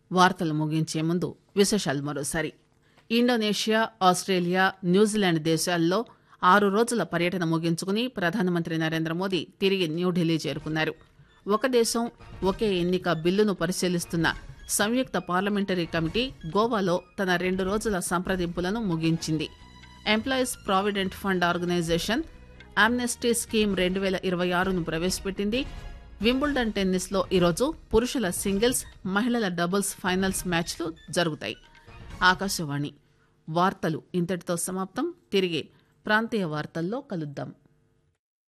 వార్తలు ముగించే ముందు విశేషాలు మరోసారి ఇండోనేషియా ఆస్ట్రేలియా న్యూజిలాండ్ దేశాల్లో ఆరు రోజుల పర్యటన ముగించుకుని ప్రధానమంత్రి నరేంద్ర మోదీ తిరిగి న్యూఢిల్లీ చేరుకున్నారు ఒక దేశం ఒకే ఎన్నిక బిల్లును పరిశీలిస్తున్న సంయుక్త పార్లమెంటరీ కమిటీ గోవాలో తన రెండు రోజుల సంప్రదింపులను ముగించింది employees provident fund organisation amnesty scheme రెండు వేల ఇరవై ఆరును ప్రవేశపెట్టింది వింబుల్డన్ టెన్నిస్ లో ఈరోజు పురుషుల సింగిల్స్ మహిళల డబుల్స్ ఫైనల్స్ మ్యాచ్లు జరుగుతాయి ఆకాశవాణి వార్తలు ఇంతటితో సమాప్తం తిరిగి ప్రాంతీయ వార్తల్లో కలుద్దాం